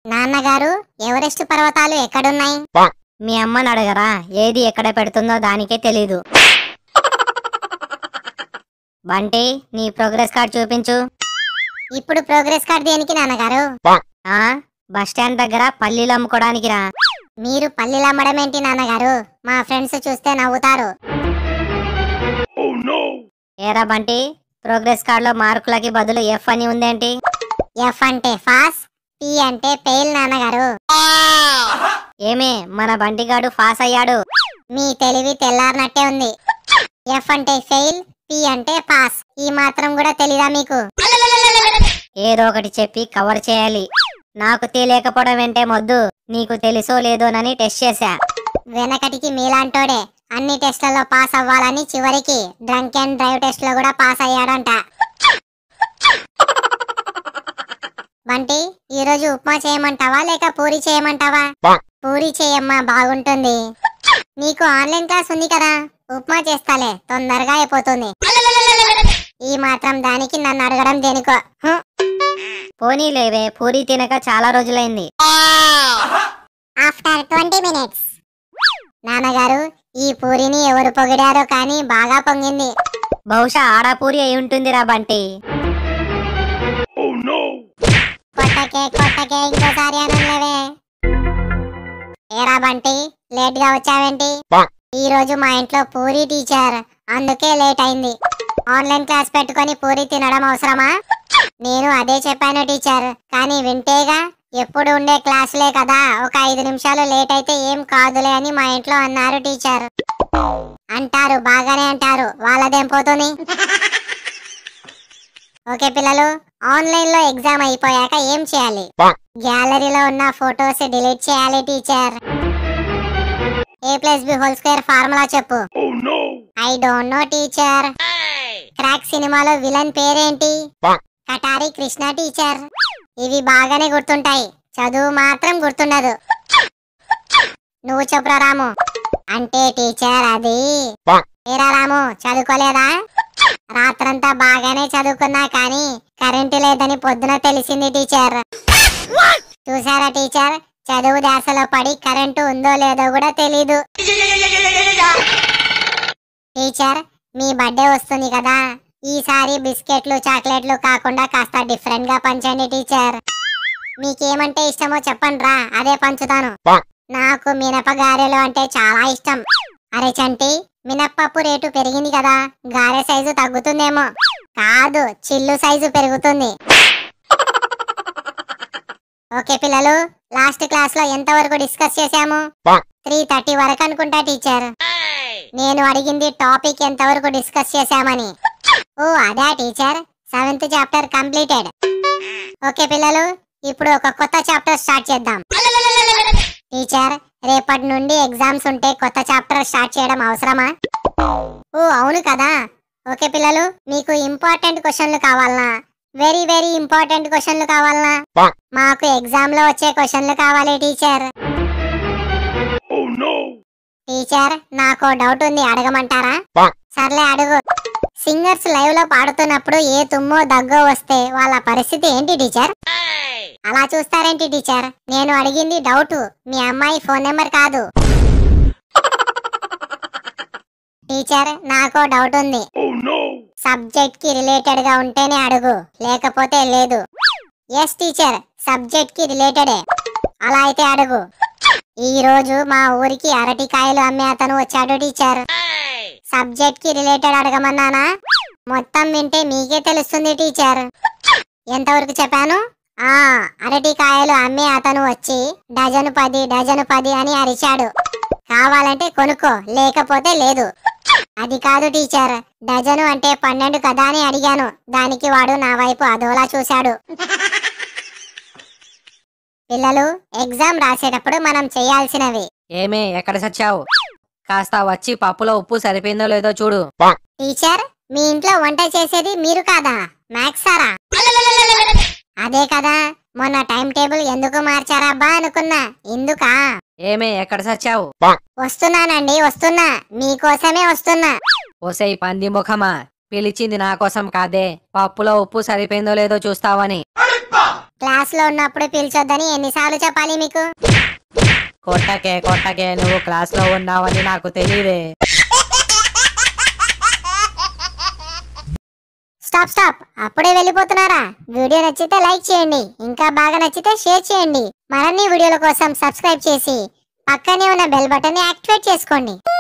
నాన్నగారు ఎవరెస్ట్ పర్వతాలు ఎక్కడున్నాయి మీ అమ్మని అడగరా ఏది ఎక్కడ పెడుతుందో దానికే తెలీదు బంటి నీ ప్రోగ్రెస్ కార్డ్ చూపించు ఇప్పుడు ప్రోగ్రెస్ కార్డ్ దేనికి నాన్నగారు ఆ బస్ స్టాండ్ దగ్గర పల్లీలు అమ్ముకోవడానికి రా మీరు పల్లీలు అమ్మడం ఏంటి నాన్నగారు మా ఫ్రెండ్స్ చూస్తే నవ్వుతారు ఏరా బంటి ప్రోగ్రెస్ కార్డ్ లో మార్కులకి బదులు ఎఫ్ అని ఉందేంటి ఎఫ్ అంటే ఫాస్ పి అంటే పెయిల్ నాన్నగారు ఏమే మన బంటిగాడు పాస్ అయ్యాడు మీ తెలివి తెల్లారినట్టే ఉంది ఎఫ్ అంటే ఫెయిల్ పి అంటే పాస్ ఈ మాత్రం కూడా తెలీదా మీకు ఏదో ఒకటి చెప్పి కవర్ చేయాలి నాకు తెలియకపోవడం ఏంటే మొద్దు నీకు తెలుసో లేదోనని టెస్ట్ చేశా వెనకటికి మీలాంటోడే అన్ని టెస్ట్లలో పాస్ అవ్వాలని చివరికి డ్రంక్ అండ్ డ్రైవ్ టెస్ట్ లో కూడా పాస్ అయ్యాడంట బంటి ఈ రోజు ఉప్మా చేయమంటావా లేక పూరి చేయమంటావా పూరి చేయమ్మా బాగుంటుంది నీకు ఆన్లైన్ క్లాస్ ఉంది కదా ఉప్మా చేస్తాలే తొందరగా అయిపోతుంది ఈ మాత్రం దానికి నన్ను అడగడం దేనికో హు. పోనీ లేవే పూరి తినక చాలా రోజులైంది ఆఫ్టర్ ట్వంటీ మినిట్స్ నాన్నగారు ఈ పూరిని ఎవరు పొగిడారో కానీ బాగా పొంగింది బహుశా ఆడ పూరి అయి ఉంటుందిరా బంటి కొట్టకే కొట్టకే ఇంకోసారి అనలేవే ఏరా బంటి లేట్ గా వచ్చావేంటి ఈ రోజు మా ఇంట్లో పూరి టీచర్ అందుకే లేట్ అయింది ఆన్లైన్ క్లాస్ పెట్టుకొని పూరి తినడం అవసరమా నేను అదే చెప్పాను టీచర్ కానీ వింటేగా ఎప్పుడు ఉండే క్లాసులే కదా ఒక ఐదు నిమిషాలు లేట్ అయితే ఏం కాదులే అని మా ఇంట్లో అన్నారు టీచర్ అంటారు బాగానే అంటారు వాళ్ళదేం పోతుంది ఓకే పిల్లలు ఆన్లైన్ లో ఎగ్జామ్ అయిపోయాక ఏం చేయాలి గ్యాలరీలో ఉన్న ఫొటోస్ డిలీట్ చేయాలి teacher A plus B whole square formula చెప్పు I don't know teacher crack సినిమాలో విలన్ పేరేంటి కటారి కృష్ణ టీచర్ ఇవి బాగానే గుర్తుంటాయి చదువు మాత్రం గుర్తుండదు నువ్వు చెప్పురా రాము అంటే టీచర్ అది ఏరా రాము చదువుకోలేదా రాత్రంతా బాగానే చదువుకున్నా కానీ కరెంటు లేదని పొద్దున తెలిసింది టీచర్ చూసారా టీచర్ చదువు దాసలో పడి కరెంటు ఉందో లేదో కూడా తెలీదు టీచర్ మీ బర్త్డే వస్తుంది కదా ఈసారి బిస్కెట్లు చాక్లెట్లు కాకుండా కాస్త డిఫరెంట్ గా పంచండి టీచర్ మీకేమంటే ఇష్టమో చెప్పండి రా అదే పంచుతాను నాకు మినప గారెలు అంటే చాలా ఇష్టం అరే చంటి మినప్పప్పు రేటు పెరిగింది కదా గారె సైజు తగ్గుతుందేమో కాదు చిల్లు సైజు పెరుగుతుంది ఓకే పిల్లలు లాస్ట్ క్లాస్ లో ఎంత వరకు డిస్కస్ చేశాము త్రీ థర్టీ వరకు అనుకుంటా టీచర్ నేను అడిగింది టాపిక్ ఎంత వరకు డిస్కస్ చేశామని ఓ అదా teacher seventh chapter completed okay పిల్లలు ఇప్పుడు ఒక కొత్త చాప్టర్ స్టార్ట్ చేద్దాం టీచర్ రేపటి నుండి ఎగ్జామ్స్ ఉంటే కొత్త చాప్టర్ స్టార్ట్ చేయడం అవసరమా ఓ అవును కదా ఓకే పిల్లలు మీకు ఇంపార్టెంట్ క్వశ్చన్లు కావాలనా వెరీ వెరీ ఇంపార్టెంట్ క్వశ్చన్లు కావాలనా మాకు ఎగ్జామ్ లో వచ్చే క్వశ్చన్లు కావాలి టీచర్ టీచర్ నాకు డౌట్ ఉంది అడగమంటారా సర్లే అడుగు సింగర్స్ లైవ్ లో పాడుతున్నప్పుడు ఏ తుమ్మో దగ్గో వస్తే వాళ్ళ పరిస్థితి ఏంటి టీచర్ అలా చూస్తారేంటి టీచర్ నేను అడిగింది డౌట్ మీ అమ్మాయి ఫోన్ నెంబర్ కాదు టీచర్ నాకు డౌట్ ఉంది సబ్జెక్ట్ కి రిలేటెడ్ గా ఉంటేనే అడుగు లేకపోతే లేదు ఎస్ టీచర్ సబ్జెక్ట్ కి రిలేటెడే అలా అయితే అడుగు ఈ రోజు మా ఊరికి అరటికాయలు అమ్మే అతను వచ్చాడు టీచర్ సబ్జెక్ట్ కి రిలేటెడ్ అడగమన్నానా మొత్తం వింటే మీకే తెలుస్తుంది టీచర్ ఎంతవరకు చెప్పాను ఆ అరటికాయలు అమ్మే అతను వచ్చి డజను పది డజను పది అని అరిచాడు కావాలంటే కొనుక్కో లేకపోతే లేదు అది కాదు టీచర్ డజను అంటే పన్నెండు కదా అని అడిగాను దానికి వాడు నా వైపు అదోలా చూశాడు పిల్లలు ఎగ్జామ్ రాసేటప్పుడు మనం చేయాల్సినవి ఏమే ఎక్కడ సచ్చావు కాస్త వచ్చి పప్పులో ఉప్పు సరిపోయిందో లేదో చూడు టీచర్ మీ ఇంట్లో వంట చేసేది మీరు కాదా మ్యాథ్స్ సారా అదే కదా మొన్న టైం టేబుల్ ఎందుకు మార్చారబ్బా అనుకున్నా ఎందుకా ఏమే ఎక్కడ సచ్చావు వస్తున్నానండి వస్తున్నా మీకోసమే వస్తున్నా ఓసై పంది ముఖమా పిలిచింది నా కోసం కాదే పప్పులో ఉప్పు సరిపోయిందో లేదో చూస్తావని క్లాస్ లో ఉన్నప్పుడు పిలిచొద్దని ఎన్నిసార్లు చెప్పాలి మీకు కొట్టకే కొట్టకే నువ్వు క్లాస్ లో ఉన్నావని నాకు తెలియదే స్టాప్ స్టాప్ అప్పుడే వెళ్ళిపోతున్నారా వీడియో నచ్చితే లైక్ చేయండి ఇంకా బాగా నచ్చితే షేర్ చేయండి మరిన్ని వీడియోల కోసం సబ్స్క్రైబ్ చేసి పక్కనే ఉన్న బెల్ బటన్ ని యాక్టివేట్ చేసుకోండి